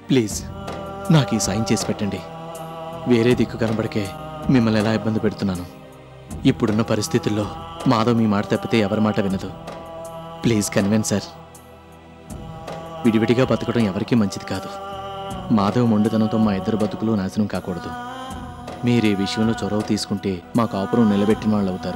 Please నాకు ఈ సాయం చేసి పెట్టండి వేరే దిక్కు కనబడికే మిమ్మల్ని ఎలా ఇబ్బంది పెడుతున్నాను ఇప్పుడున్న పరిస్థితుల్లో మాధవ్ మీ మాట తప్పితే ఎవరి మాట వినదు ప్లీజ్ కన్విన్స్ సార్ విడివిడిగా బతకడం ఎవరికీ మంచిది కాదు మాధవ్ మొండితనంతో మా ఇద్దరు బతుకులు నాశనం కాకూడదు మీరు ఈ విషయంలో చొరవ తీసుకుంటే మా కాపురం నిలబెట్టిన వాళ్ళు అవుతారు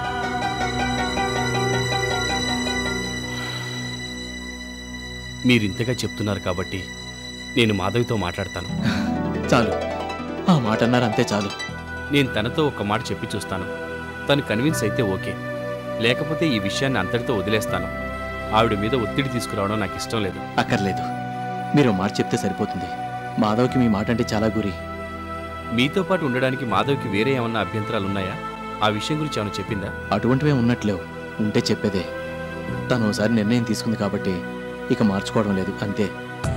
మీరింతగా చెప్తున్నారు కాబట్టి నేను మాధవితో మాట్లాడతాను చాలు ఆ మాట అన్నారు అంతే చాలు నేను తనతో ఒక మాట చెప్పి చూస్తాను తను కన్విన్స్ అయితే ఓకే లేకపోతే ఈ విషయాన్ని అంతటితో వదిలేస్తాను ఆవిడ మీద ఒత్తిడి తీసుకురావడం నాకు ఇష్టం లేదు అక్కర్లేదు మీరు ఓ మాట చెప్తే సరిపోతుంది మాధవ్కి మీ మాట అంటే చాలా గురి మీతో పాటు ఉండడానికి మాధవ్కి వేరే ఏమన్నా అభ్యంతరాలు ఉన్నాయా ఆ విషయం గురించి ఏమైనా చెప్పిందా అటువంటివే ఉన్నట్లేవు ఉంటే చెప్పేదే తను ఒకసారి నిర్ణయం తీసుకుంది కాబట్టి ఇక మార్చుకోవడం లేదు అంతే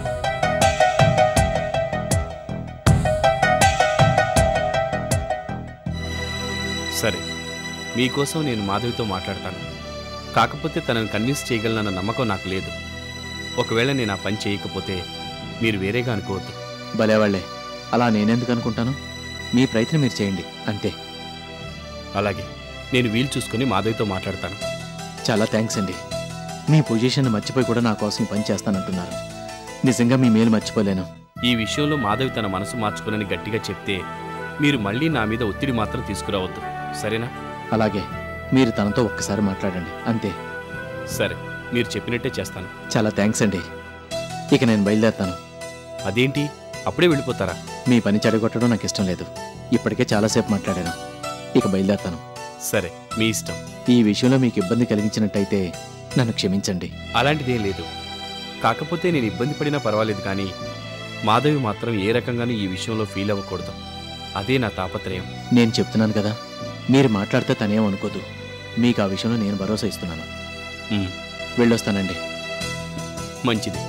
సరే మీకోసం నేను మాధవితో మాట్లాడతాను కాకపోతే తనను కన్విన్స్ చేయగలనన్న నమ్మకం నాకు లేదు ఒకవేళ నేను ఆ పని చేయకపోతే మీరు వేరేగా అనుకోవద్దు భలేవాళ్లే అలా నేనెందుకు అనుకుంటాను మీ ప్రయత్నం మీరు చేయండి అంతే అలాగే నేను వీలు చూసుకుని మాధవితో మాట్లాడతాను చాలా థ్యాంక్స్ అండి మీ పొజిషన్ మర్చిపోయి కూడా నా కోసం ఈ పని చేస్తానంటున్నారు నిజంగా మీ మేలు మర్చిపోలేను ఈ విషయంలో మాధవి తన మనసు మార్చుకునని గట్టిగా చెప్తే మీరు మళ్ళీ నా మీద ఒత్తిడి మాత్రం తీసుకురావద్దు సరేనా అలాగే మీరు తనతో ఒక్కసారి మాట్లాడండి అంతే సరే మీరు చెప్పినట్టే చేస్తాను చాలా థ్యాంక్స్ అండి ఇక నేను బయలుదేరుతాను అదేంటి అప్పుడే వెళ్ళిపోతారా మీ పని చెడగొట్టడం నాకు ఇష్టం లేదు ఇప్పటికే చాలాసేపు మాట్లాడాను ఇక బయలుదేరుతాను సరే మీ ఇష్టం ఈ విషయంలో మీకు ఇబ్బంది కలిగించినట్టయితే నన్ను క్షమించండి అలాంటిదేం లేదు కాకపోతే నేను ఇబ్బంది పడినా పర్వాలేదు కానీ మాధవి మాత్రం ఏ రకంగానూ ఈ విషయంలో ఫీల్ అవ్వకూడదు అదే నా తాపత్రయం నేను చెప్తున్నాను కదా మీరు మాట్లాడితే తనేం అనుకోదు మీకు ఆ విషయంలో నేను భరోసా ఇస్తున్నాను ఉమ్, వెళ్ళొస్తానండి మంచిది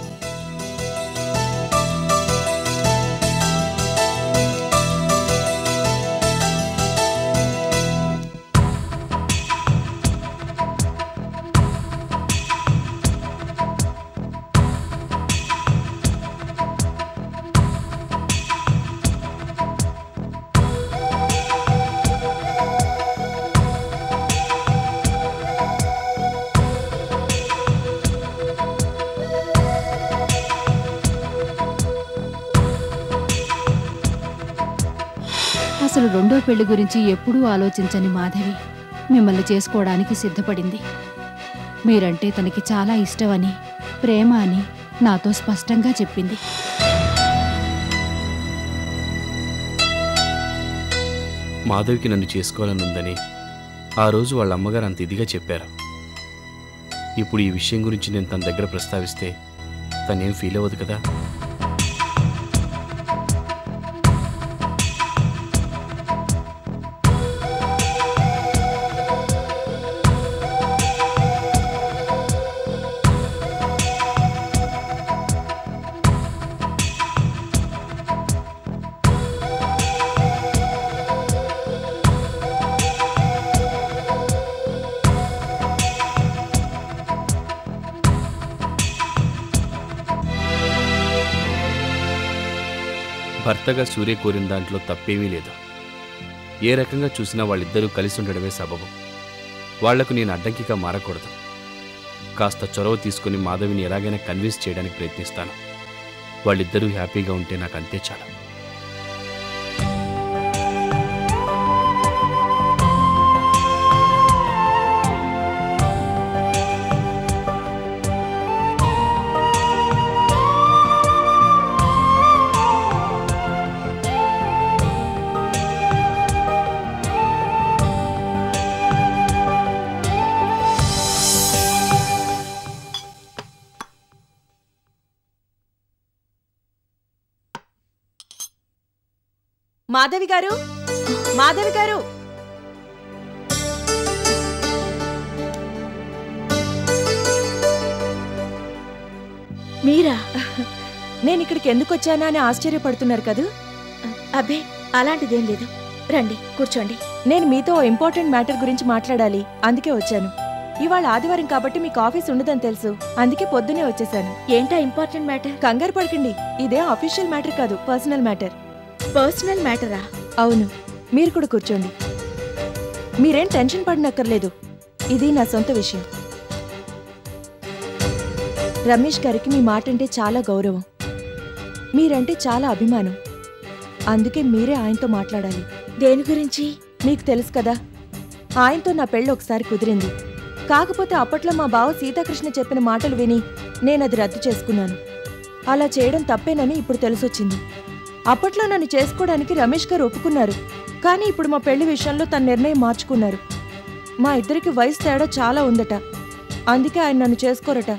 అసలు రెండో పెళ్లి గురించి ఎప్పుడూ ఆలోచించని మాధవి మిమ్మల్ని చేసుకోవడానికి సిద్ధపడింది మీరంటే తనకి చాలా ఇష్టమని ప్రేమ అని నాతో స్పష్టంగా చెప్పింది మాధవికి నన్ను చేసుకోవాలని ఉందని ఆ రోజు వాళ్ళ అమ్మగారు అంత ఇదిగా చెప్పారు ఇప్పుడు ఈ విషయం గురించి నేను తన దగ్గర ప్రస్తావిస్తే తనేం ఫీల్ అవ్వదు కదా భర్తగా సూర్య కోరిన దాంట్లో తప్పేమీ లేదు ఏ రకంగా చూసినా వాళ్ళిద్దరూ కలిసి ఉండడమే సబబు వాళ్లకు నేను అడ్డంకిగా మారకూడదు కాస్త చొరవ తీసుకుని మాధవిని ఎలాగైనా కన్విన్స్ చేయడానికి ప్రయత్నిస్తాను వాళ్ళిద్దరూ హ్యాపీగా ఉంటే నాకు అంతే చాలు మాధవి గారు మాధవి గారు మీరా నేను ఇక్కడికి ఎందుకు వచ్చానా అని ఆశ్చర్యపడుతున్నారు కదూ అబ్బే అలాంటిదేం లేదు రండి కూర్చోండి నేను మీతో ఓ ఇంపార్టెంట్ మ్యాటర్ గురించి మాట్లాడాలి అందుకే వచ్చాను ఇవాళ ఆదివారం కాబట్టి మీకు ఆఫీస్ ఉండదని తెలుసు అందుకే పొద్దునే వచ్చేసాను ఏంటా ఇంపార్టెంట్ మ్యాటర్ కంగారు పడకండి ఇదే అఫీషియల్ మ్యాటర్ కాదు పర్సనల్ మ్యాటర్ పర్సనల్ మ్యాటరా అవును మీరు కూడా కూర్చోండి మీరేం టెన్షన్ పడనక్కర్లేదు ఇది నా సొంత విషయం రమేష్ గారికి మీ మాట అంటే చాలా గౌరవం మీరంటే చాలా అభిమానం అందుకే మీరే ఆయనతో మాట్లాడాలి దేని గురించి మీకు తెలుసు కదా ఆయనతో నా పెళ్ళి ఒకసారి కుదిరింది కాకపోతే అప్పట్లో మా బావ సీతాకృష్ణ చెప్పిన మాటలు విని నేనది రద్దు చేసుకున్నాను అలా చేయడం తప్పేనని ఇప్పుడు తెలిసొచ్చింది అప్పట్లో నన్ను చేసుకోవడానికి రమేష్ గారు ఒప్పుకున్నారు కానీ ఇప్పుడు మా పెళ్లి విషయంలో తన నిర్ణయం మార్చుకున్నారు మా ఇద్దరికి వయసు తేడా చాలా ఉందట అందుకే ఆయన నన్ను చేసుకోరట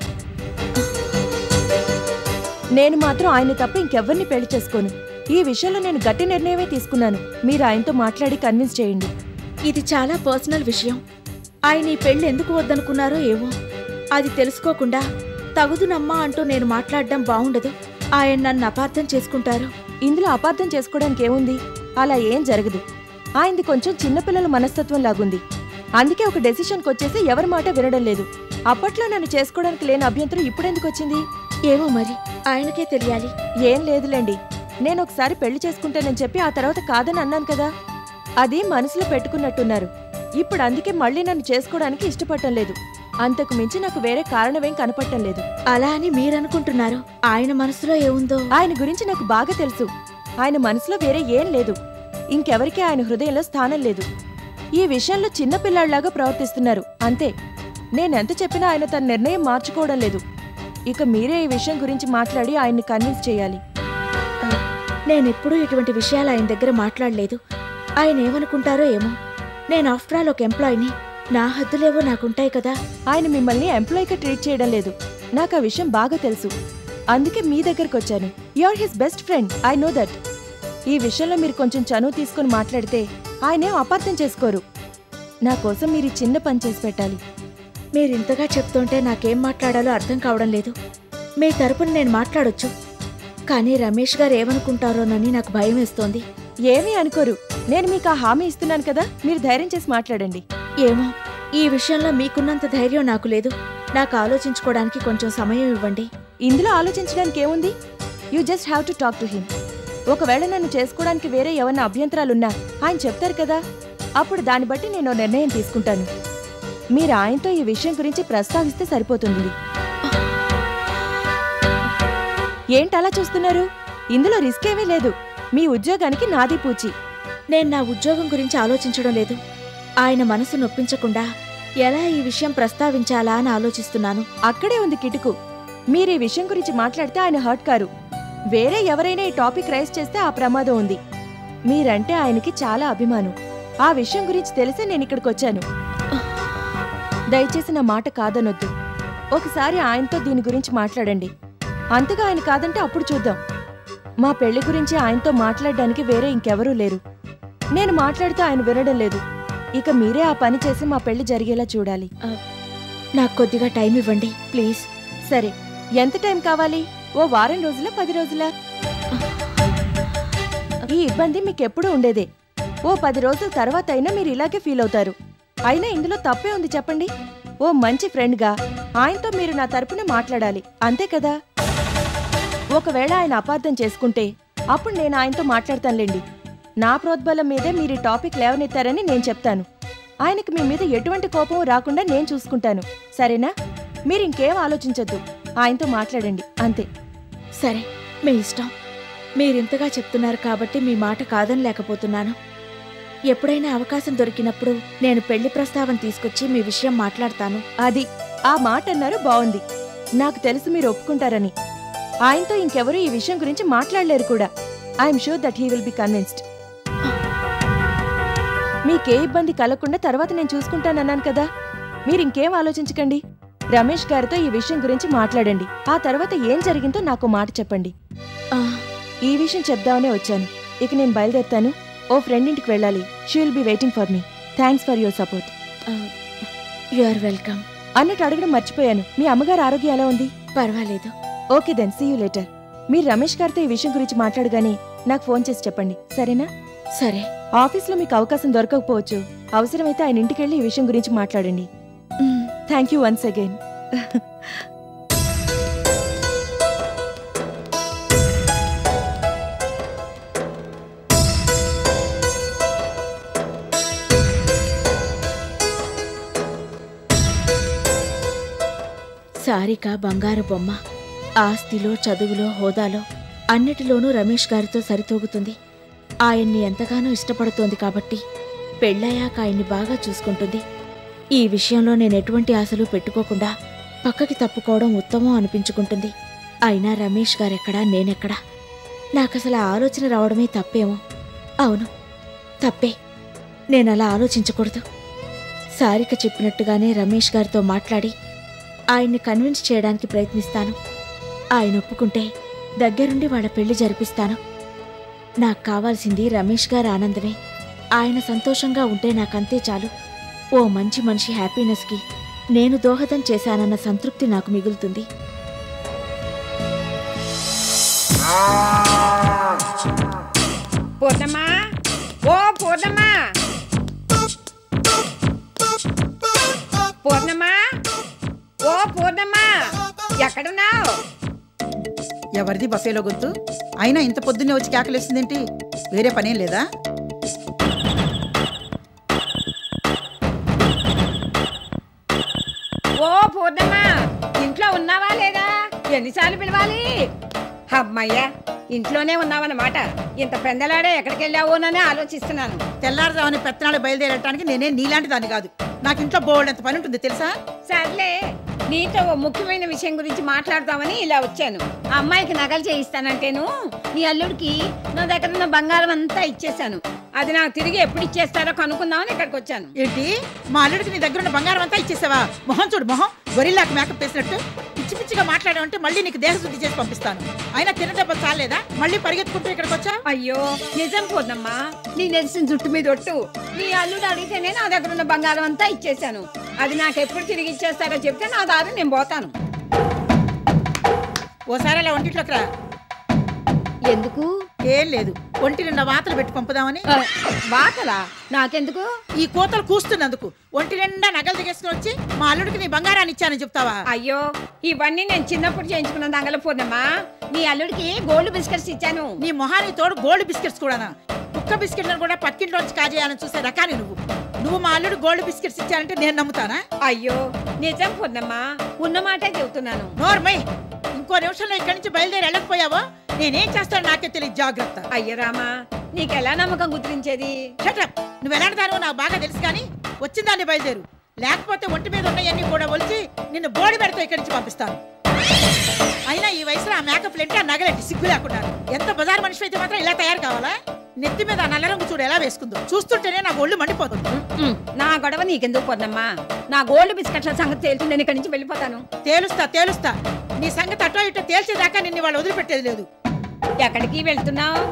నేను మాత్రం ఆయన తప్ప ఇంకెవ్వరిని పెళ్లి చేసుకోను ఈ విషయంలో నేను గట్టి నిర్ణయమే తీసుకున్నాను మీరు ఆయనతో మాట్లాడి కన్విన్స్ చేయండి ఇది చాలా పర్సనల్ విషయం ఆయన ఈ పెళ్లి ఎందుకు వద్దనుకున్నారో ఏమో అది తెలుసుకోకుండా తగుదునమ్మా అంటూ నేను మాట్లాడడం బాగుండదు ఆయన నన్ను అపార్థం చేసుకుంటారు ఇందులో అపార్థం చేసుకోవడానికి ఏముంది అలా ఏం జరగదు ఆయనది కొంచెం చిన్నపిల్లల మనస్తత్వం లాగుంది అందుకే ఒక డెసిషన్కి వచ్చేసి ఎవరి మాట వినడం లేదు అప్పట్లో నన్ను చేసుకోవడానికి లేని అభ్యంతరం ఇప్పుడెందుకు వచ్చింది ఏమో మరి ఆయనకే తెలియాలి ఏం లేదులేండి నేను ఒకసారి పెళ్లి చేసుకుంటానని చెప్పి ఆ తర్వాత కాదని అన్నాను కదా అది మనసులో పెట్టుకున్నట్టున్నారు ఇప్పుడు అందుకే మళ్ళీ నన్ను చేసుకోవడానికి ఇష్టపడటం లేదు అంతకు మించి నాకు వేరే కారణమేం కనపడటం లేదు అలా అని మీరనుకుంటున్నారు ఆయన మనసులో ఏముందో ఆయన గురించి నాకు బాగా తెలుసు ఆయన మనసులో వేరే ఏం లేదు ఇంకెవరికీ ఆయన హృదయంలో స్థానం లేదు ఈ విషయంలో చిన్న పిల్లాడిలాగా ప్రవర్తిస్తున్నారు అంతే నేనెంత చెప్పినా ఆయన తన నిర్ణయం మార్చుకోవడం లేదు ఇక మీరే ఈ విషయం గురించి మాట్లాడి ఆయన్ని కన్విన్స్ చేయాలి నేనెప్పుడూ ఇటువంటి విషయాలు ఆయన దగ్గర మాట్లాడలేదు ఆయన ఏమనుకుంటారో ఏమో నేను ఆఫ్టర్ ఆల్ ఒక ఎంప్లాయీని నా హద్దులేవో నాకుంటాయి కదా ఆయన మిమ్మల్ని ఎంప్లాయీగా ట్రీట్ చేయడం లేదు నాకు ఆ విషయం బాగా తెలుసు అందుకే మీ దగ్గరకు వచ్చాను you are his best friend I know that ఈ విషయంలో మీరు కొంచెం చనువు తీసుకొని మాట్లాడితే ఆయనేం అపార్థం చేసుకోరు నా కోసం మీరు ఈ చిన్న పని చేసి పెట్టాలి మీరింతగా చెప్తుంటే నాకేం మాట్లాడాలో అర్థం కావడం లేదు మీ తరపున నేను మాట్లాడొచ్చు కానీ రమేష్ గారు ఏమనుకుంటారోనని నాకు భయం వేస్తోంది ఏమీ అనుకోరు నేను మీకు ఆ హామీ ఇస్తున్నాను కదా మీరు ధైర్యం చేసి మాట్లాడండి ఏమో ఈ విషయంలో మీకున్నంత ధైర్యం నాకు లేదు నాకు ఆలోచించుకోవడానికి కొంచెం సమయం ఇవ్వండి ఇందులో ఆలోచించడానికి ఏముంది you just have to talk to him ఒకవేళ నన్ను చేసుకోవడానికి వేరే ఏమన్నా అభ్యంతరాలున్నా ఆయన చెప్తారు కదా అప్పుడు దాన్ని బట్టి నేను ఓ నిర్ణయం తీసుకుంటాను మీరు ఆయనతో ఈ విషయం గురించి ప్రస్తావిస్తే సరిపోతుంది ఏంటలా చూస్తున్నారు ఇందులో రిస్క్ ఏమీ లేదు మీ ఉద్యోగానికి నాది పూచి నేను నా ఉద్యోగం గురించి ఆలోచించడం లేదు ఆయన మనసు నొప్పించకుండా ఎలా ఈ విషయం ప్రస్తావించాలా అని ఆలోచిస్తున్నాను అక్కడే ఉంది కిటుకు మీరు ఈ విషయం గురించి మాట్లాడితే ఆయన హర్ట్ కారు వేరే ఎవరైనా ఈ టాపిక్ రైజ్ చేస్తే ఆ ప్రమాదం ఉంది మీరంటే ఆయనకి చాలా అభిమానం ఆ విషయం గురించి తెలిసే నేను ఇక్కడికి వచ్చాను దయచేసి నా మాట కాదనొద్దు ఒకసారి ఆయనతో దీని గురించి మాట్లాడండి అంతగా ఆయన కాదంటే అప్పుడు చూద్దాం మా పెళ్లి గురించి ఆయనతో మాట్లాడడానికి వేరే ఇంకెవరూ లేరు నేను మాట్లాడితే ఆయన వినడం లేదు ఇక మీరే ఆ పని చేసి మా పెళ్లి జరిగేలా చూడాలి నాకు కొద్దిగా టైం ఇవ్వండి ప్లీజ్ సరే ఎంత టైం కావాలి ఓ వారం రోజుల పది రోజుల ఈ ఇబ్బంది మీకెప్పుడు ఉండేదే ఓ పది రోజుల తర్వాత అయినా మీరు ఇలాగే ఫీల్ అవుతారు అయినా ఇందులో తప్పే ఉంది చెప్పండి ఓ మంచి ఫ్రెండ్గా ఆయనతో మీరు నా తరపున మాట్లాడాలి అంతే కదా ఒకవేళ ఆయన అపార్థం చేసుకుంటే అప్పుడు నేను ఆయనతో మాట్లాడతానులేండి నా ప్రోద్బలం మీదే మీరు ఈ టాపిక్ లేవనెత్తారని నేను చెప్తాను ఆయనకి మీ మీద ఎటువంటి కోపం రాకుండా నేను చూసుకుంటాను సరేనా మీరు ఇంకేం ఆలోచించొద్దు ఆయనతో మాట్లాడండి అంతే సరే మీ ఇష్టం మీరింతగా చెప్తున్నారు కాబట్టి మీ మాట కాదని లేకపోతున్నాను ఎప్పుడైనా అవకాశం దొరికినప్పుడు నేను పెళ్లి ప్రస్తావన తీసుకొచ్చి మీ విషయం మాట్లాడతాను అది ఆ మాట అన్నారు బాగుంది నాకు తెలుసు మీరు ఒప్పుకుంటారని ఆయనతో ఇంకెవరూ ఈ విషయం గురించి మాట్లాడలేరు కూడా I'm sure that he will be convinced మీకే ఇబ్బంది కలగకుండా తర్వాత నేను చూసుకుంటానన్నాను కదా మీరు ఇంకేం ఆలోచించకండి రమేష్ గారితో ఈ విషయం గురించి మాట్లాడండి ఆ తర్వాత ఏం జరిగిందో నాకు మాట చెప్పండి ఆ, ఈ విషయం చెప్దామనే వచ్చాను ఇక నేను బయలుదేరుతాను ఓ ఫ్రెండ్ ఇంటికి వెళ్ళాలి she will be waiting for me thanks for your support ah, you are welcome అన్నట్టు అడగడం మర్చిపోయాను మీ అమ్మగారు ఆరోగ్యం ఎలా ఉంది పర్వాలేదు okay then see you later మీరు రమేష్ గారితో ఈ విషయం గురించి మాట్లాడగానే నాకు ఫోన్ చేసి చెప్పండి సరేనా సరే ఆఫీస్లో మీకు అవకాశం దొరకకపోవచ్చు అవసరమైతే ఆయన ఇంటికెళ్ళి ఈ విషయం గురించి మాట్లాడండి thank you once again Sarika బంగారు బొమ్మ ఆస్తిలో చదువులో హోదాలో అన్నిటిలోనూ రమేష్ గారితో సరితూగుతుంది ఆయన్ని ఎంతగానో ఇష్టపడుతోంది కాబట్టి పెళ్ళయ్యాక ఆయన్ని బాగా చూసుకుంటుంది ఈ విషయంలో నేను ఎటువంటి ఆశలు పెట్టుకోకుండా పక్కకి తప్పుకోవడం ఉత్తమం అనిపించుకుంటుంది అయినా రమేష్ గారెక్కడా నేనెక్కడా నాకసలు ఆ ఆలోచన రావడమే తప్పేమో అవును తప్పే నేనలా ఆలోచించకూడదు సారిక చెప్పినట్టుగానే రమేష్ గారితో మాట్లాడి ఆయన్ని కన్విన్స్ చేయడానికి ప్రయత్నిస్తాను ఆయన ఒప్పుకుంటే దగ్గరుండి వాళ్ళ పెళ్లి జరిపిస్తాను నాకు కావాల్సింది రమేష్ గారి ఆనందమే ఆయన సంతోషంగా ఉంటే నాకంతే చాలు ఓ మంచి మనిషి హ్యాపీనెస్కి నేను దోహదం చేశానన్న సంతృప్తి నాకు మిగులుతుంది పూర్ణమ్మా ఓ పూర్ణమ్మా పూర్ణమ్మా ఓ పూర్ణమ్మా ఎక్కడున్నావు ఎవరిది బఫేలో గొంతు అయినా ఇంత పొద్దున్నే వచ్చి కేకలేస్తుందేంటి వేరే పనేం లేదా ఓ పూర్ణమ్మా ఇంట్లో ఉన్నావా లేదా ఎన్నిసార్లు పిలవాలి అమ్మయ్యా ఇంట్లోనే ఉన్నావన్నమాట ఇంత పెందలాడే ఎక్కడికి వెళ్ళావోనని ఆలోచిస్తున్నాను తెల్లారుజామున పెత్తనాలు బయలుదేరటానికి నేనే నీలాంటి దాన్ని కాదు నాకు ఇంట్లో బోల్డంత పని ఉంటుంది తెలుసా సర్లే నీతో ఓ ముఖ్యమైన విషయం గురించి మాట్లాడదామని ఇలా వచ్చాను ఆ అమ్మాయికి నగలు చేయిస్తానంటేను నీ అల్లుడికి నా దగ్గర ఉన్న బంగారం అంతా ఇచ్చేశాను అది నాకు తిరిగి ఎప్పుడు ఇచ్చేస్తారో కనుక్కుందామని ఇక్కడికి వచ్చాను ఏంటి మా అల్లుడికి నీ దగ్గర ఉన్న బంగారం అంతా ఇచ్చేసావా మొహం చూడు మొహం గొరిల్లాకి మేకప్ వేసినట్టు పిచ్చి పిచ్చిగా మాట్లాడావంటే మళ్ళీ నీకు దేహశుద్ధి చేసి పంపిస్తాను అయినా తిన్న దెబ్బ చాలేదా మళ్ళీ పరిగెత్తుకుంటూ ఇక్కడికి వచ్చా అయ్యో నిజం పోదమ్మా నీ నెరిసిన జుట్టు మీద ఒట్టు నీ అల్లుడు అడిగితేనే నా దగ్గర ఉన్న బంగారం అంతా ఇచ్చేశాను అది నాకు ఎప్పుడు తిరిగి ఇచ్చేస్తారో చెప్తే నా దారి నేను పోతాను ఓసారి అలా ఒంటిట్లోకి రా ఎందుకు ఏం లేదు ఒంటి నిండా వాతలు పెట్టి పంపుదామని ఆ, వాతలా నాకెందుకు ఈ కోతలు కూస్తున్నందుకు ఒంటి నిండా నగలు దిగేసుకుని వచ్చి మా అల్లుడికి నీ బంగారాన్ని ఇచ్చానని చెప్తావా అయ్యో ఇవన్నీ నేను చిన్నప్పుడు చేయించుకున్న దంగల పూర్ణమ్మా నీ అల్లుడికి గోల్డ్ బిస్కెట్స్ ఇచ్చాను నీ మొహానికి తోడు గోల్డ్ బిస్కెట్స్ కూడానా కుక్క బిస్కెట్లను కూడా పక్కింట్లోంచి కాజేయాలని చూసే రకాని నువ్వు నువ్వు మా అల్లుడు గోల్డ్ బిస్కెట్స్ ఇచ్చానంటే నేను నమ్ముతానా అయ్యో నిజం పూర్ణమ్మా ఉన్న మాటే చెబుతున్నాను నోర్మై ఇంకో నిమిషంలో ఇక్కడి నుంచి బయలుదేరి వెళ్ళకపోయావో నేనేం చేస్తానో నాకే తెలియదు జాగ్రత్త అయ్యో రామా నీకెలా నమ్మకం గుర్తించేది షటప్ నువ్వు ఎలాంటి దానివో నాకు బాగా తెలుసు కానీ వచ్చిన దాన్ని బయలుదేరు లేకపోతే ఒంటి మీద ఉన్నవన్నీ కూడా ఒలిచి నిన్ను బోడి పెడితే ఇక్కడి నుంచి పంపిస్తాను అయినా ఈ వయసులో ఆ మేకప్ ఏంటి ఆ నగలేంటి సిగ్గు లేకుండా ఎంత బజార్ మనిషి అయితే మాత్రం ఇలా తయారు కావాలా నెత్తి మీద ఆ నల్ల రంగు చూడు ఎలా వేసుకుందో చూస్తుంటేనే నా ఒళ్ళు మండిపోతుంది ఉమ్, నా గొడవ నీకెందుకు పూర్ణమ్మా నా గోల్డ్ బిస్కెట్ల సంగతి తేలుతుంది నేను ఇక్కడి నుంచి వెళ్ళిపోతాను తేలుస్తా తేలుస్తా నీ సంగతి అటో ఇటో తేల్చేదాకా నిన్ను వాళ్ళు వదిలిపెట్టేది లేదు ఎక్కడికి వెళ్తున్నావు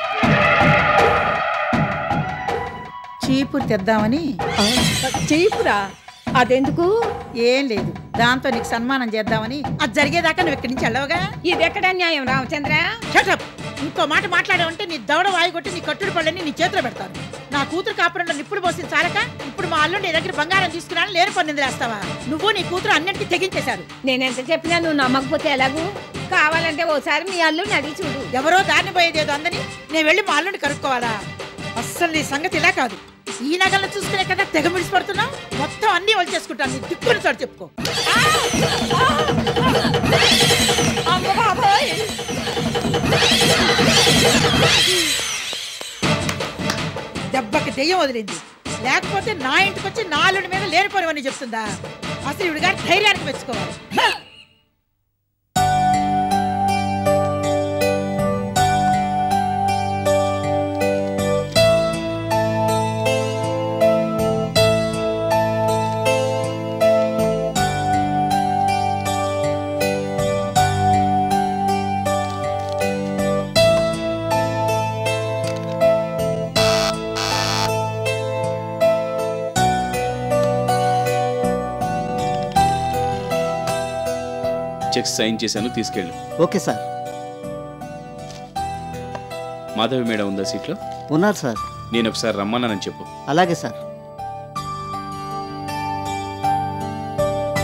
చీపురు తెద్దామని చీపురా అదెందుకు ఏం లేదు దాంతో నీకు సన్మానం చేద్దామని అది జరిగేదాకా నువ్వు ఇక్కడి నుంచి వెళ్ళవగా ఇది ఎక్కడ న్యాయం రామచంద్ర షటప్ ఇంకో మాట మాట్లాడావంటే నీ దవడ వాయి కొట్టి నీ కట్టుడు పళ్ళని నీ చేతిలో పెడతాను నా కూతురు కాపురంలో నిప్పుడు పోసిన చాలక ఇప్పుడు మా అల్లుడు నీ దగ్గర బంగారం తీసుకున్నాను లేని పని వేస్తావా నువ్వు నీ కూతురు అన్నింటికి తెగించేశారు నేనెంత చెప్పినా నువ్వు నమ్మకపోతే ఎలాగూ కావాలంటే ఓసారి మీ అల్లుని అడిగి చూడు ఎవరో దారిని పోయేదేదో అందని నేను వెళ్ళి మా అల్లుడిని కనుక్కోవాలా అస్సలు నీ సంగతి ఇలా కాదు ఈ నగలను చూసుకునే కదా తెగ మిడిసిపడుతున్నావు మొత్తం అన్ని వాళ్ళు చేసుకుంటాను నీ దిక్కుని చోటు చెప్పుకో అమ్మ బాబోయ్ దెబ్బకి దెయ్యం వదిలింది లేకపోతే నా ఇంటికి వచ్చి నా అల్లుడి మీద లేనిపోనివని చెప్తుందా అసలు ఇవిడు గారి ధైర్యానికి మెచ్చుకోవాలి హ! చెక్ సైన్ చేశాను తీసుకెళ్ళు ఓకే సార్ మాధవి మేడం ఉందా సీట్లో ఉన్నారు సార్ నేను ఒకసారి రమ్మన్నానని చెప్పు అలాగే sir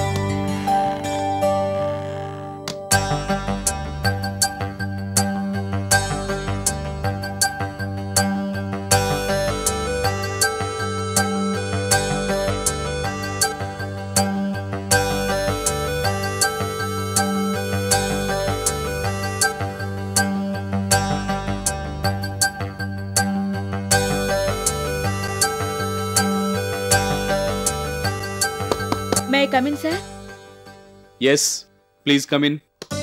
come in sir yes please come in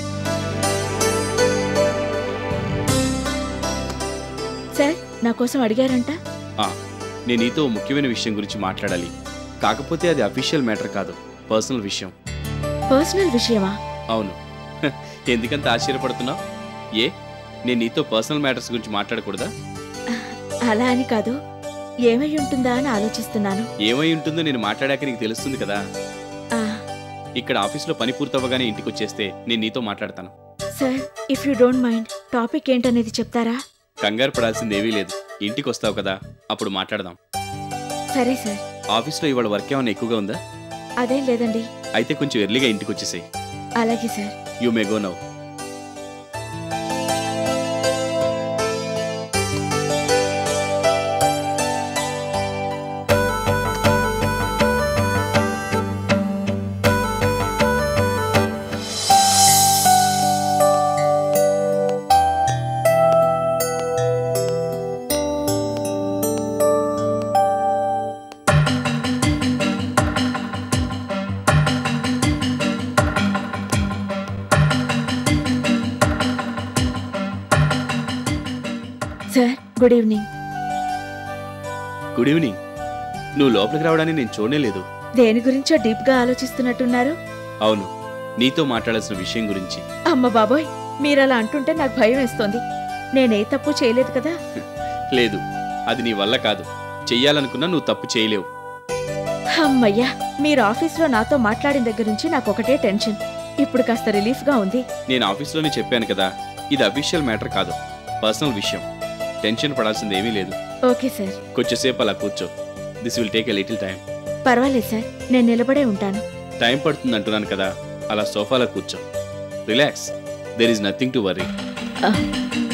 sir నా కోసం అడిగారంట నేను నీతో ఓ ముఖ్యమైన విషయం గురించి మాట్లాడాలి కాకపోతే అది అఫీషియల్ మ్యాటర్ కాదు పర్సనల్ విషయం పర్సనల్ విషయమా అవును హ, ఎందుకంత ఆశ్చర్యపడుతున్నావు ఏ నేను నీతో పర్సనల్ మ్యాటర్స్ గురించి మాట్లాడకూడదా అలా అని కాదు ఏమై ఉంటుందా అని ఆలోచిస్తున్నాను ఏమై ఉంటుందో నేను మాట్లాడాక నీకు తెలుస్తుంది కదా ఆ, ఇక్కడ ఆఫీస్లో పని పూర్తవగానే ఇంటికి వచ్చేస్తే నేను నీతో మాట్లాడతాను sir if you don't mind topic ఏంటనేది చెప్తారా కంగారు పడాల్సింది ఏమీ లేదు ఇంటికి వస్తావు కదా అప్పుడు మాట్లాడదాం సరే సార్ ఆఫీస్లో ఇవాళ వర్క్ ఏమైనా ఎక్కువగా ఉందా అదేం లేదండి అయితే కొంచెం ఎర్లీగా ఇంటికి వచ్చేసాయి అలాగే sir you may go now sir good evening good evening నువ్వు లోపలికి రావడాన్ని నేను చూడనే లేదు దేని గురించో డీప్ గా ఆలోచిస్తున్నట్టున్నారు అవును నీతో మాట్లాడాల్సిన విషయం గురించి అమ్మ బాబోయ్ మీరలా అంటుంటే నాకు భయం వేస్తోంది నేనే తప్పు చేయలేదు కదా లేదు అది నీ వల్ల కాదు చెయ్యాలనుకున్నా నువ్వు తప్పు చేయలేవు అమ్మయ్యా మీరు ఆఫీస్లో నాతో మాట్లాడిన దగ్గర నుంచి నాకు ఒకటే టెన్షన్ ఇప్పుడు కాస్త రిలీఫ్ గా ఉంది నేను ఆఫీస్లోనే చెప్పాను కదా ఇది అఫీషియల్ మ్యాటర్ కాదు పర్సనల్ విషయం టెన్షన్ పడాల్సింది ఏమీ లేదు ఓకే సార్ కొంచెంసేపు అలా కూర్చో this will take a little time పర్వాలేదు సార్ నేను నిలబడే ఉంటాను టైం పడుతుంది అంటున్నాను కదా అలా సోఫాలో కూర్చో relax there is nothing to worry ఆ,